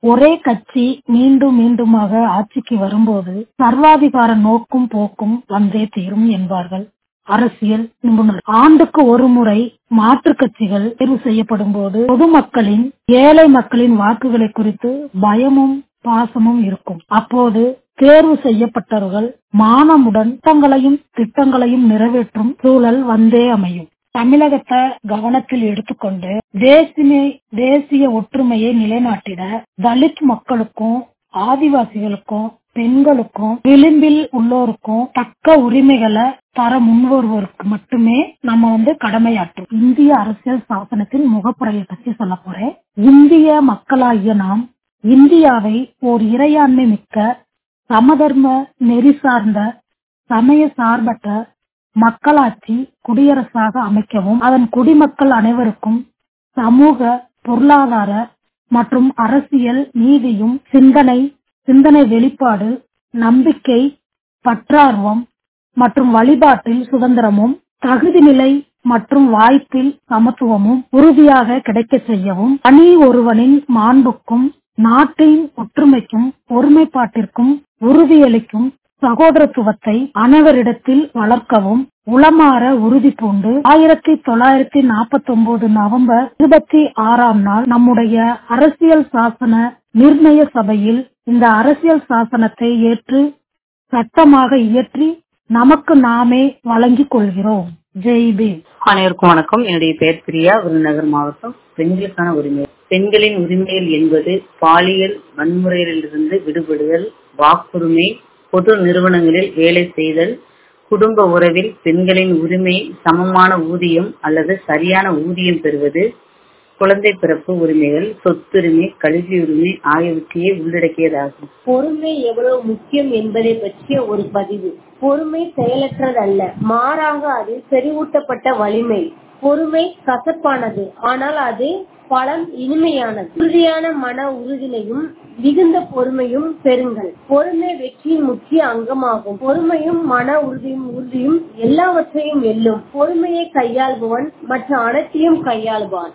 ஒரே கட்சி மீண்டும் மீண்டுமாக ஆட்சிக்கு வரும்போது சர்வாதிகார நோக்கும் போக்கும் வந்தே தீரும் என்பார்கள் அரசியல் நிபுணர் ஆண்டுக்கு ஒரு முறை மாற்றுக் கட்சிகள் தேர்வு செய்யப்படும் போது பொதுமக்களின் ஏழை மக்களின் வாக்குகளை குறித்து பயமும் பாசமும் இருக்கும் அப்போது தேர்வு செய்யப்பட்டவர்கள் மானமுடன் திட்டங்களையும் திட்டங்களையும் நிறைவேற்றும் சூழல் வந்தே அமையும் தமிழகத்தை கவனத்தில் எடுத்துக்கொண்டு தேசிய தேசிய ஒற்றுமையை நிலைநாட்டிட தலித் மக்களுக்கும் ஆதிவாசிகளுக்கும் பெண்களுக்கும் விளிம்பில் உள்ளோருக்கும் தக்க உரிமைகளை தர முன்வருவோருக்கு மட்டுமே நம்ம வந்து கடமையாற்றும் இந்திய அரசியல் சாசனத்தின் முகப்புறையை பற்றி சொல்ல போறேன் இந்திய மக்களாகிய நாம் இந்தியாவை ஓர் இறையாண்மை மிக்க சமதர்ம நெறி சார்ந்த சமய சார்பற்ற மக்களாட்சி குடியரசாக அமைக்கவும் அதன் குடிமக்கள் அனைவருக்கும் சமூக பொருளாதார மற்றும் அரசியல் நீதியும் சிந்தனை சிந்தனை வெளிப்பாடு நம்பிக்கை பற்றார்வம் மற்றும் வழிபாட்டில் சுதந்திரமும் தகுதி நிலை மற்றும் வாய்ப்பில் சமத்துவமும் உறுதியாக கிடைக்க செய்யவும் தனி ஒருவனின் மாண்புக்கும் நாட்டின் ஒற்றுமைக்கும் ஒருமைப்பாட்டிற்கும் உறுதியளிக்கும் சகோதரத்துவத்தை அனைவரிடத்தில் வளர்க்கவும் உளமாற உறுதி பூண்டு ஆயிரத்தி தொள்ளாயிரத்தி நாற்பத்தி ஒன்பது நவம்பர் இருபத்தி ஆறாம் நாள் நம்முடைய அரசியல் சாசன நிர்ணய சபையில் இந்த அரசியல் சாசனத்தை ஏற்று சட்டமாக இயற்றி நமக்கு நாமே வழங்கிக் கொள்கிறோம் ஜெய்பி அனைவருக்கும் வணக்கம் என்னுடைய பெயர் பிரியா விருதுநகர் மாவட்டம் பெண்களுக்கான உரிமை பெண்களின் உரிமைகள் என்பது பாலியல் வன்முறையிலிருந்து விடுபடுதல் வாக்குரிமை பொது நிறுவனங்களில் வேலை செய்தல் குடும்ப உறவில் பெண்களின் உரிமை சமமான ஊதியம் அல்லது சரியான ஊதியம் பெறுவது குழந்தை பிறப்பு உரிமைகள் சொத்துரிமை கல்வி உரிமை ஆகியவற்றையே உள்ளடக்கியதாகும் பொறுமை எவ்வளவு முக்கியம் என்பதை பற்றிய ஒரு பதிவு பொறுமை செயலற்றதல்ல மாறாக அது செறிவூட்டப்பட்ட வலிமை பொறுமை கசப்பானது ஆனால் அது பலம் இனிமையானது உறுதியான மன உறுதியையும் மிகுந்த பொறுமையும் பெறுங்கள் பொறுமை வெற்றியின் முக்கிய அங்கமாகும் பொறுமையும் மன உறுதியும் உறுதியும் எல்லாவற்றையும் வெல்லும் பொறுமையை கையாள்பவன் மற்ற அனைத்தையும் கையாள்வான்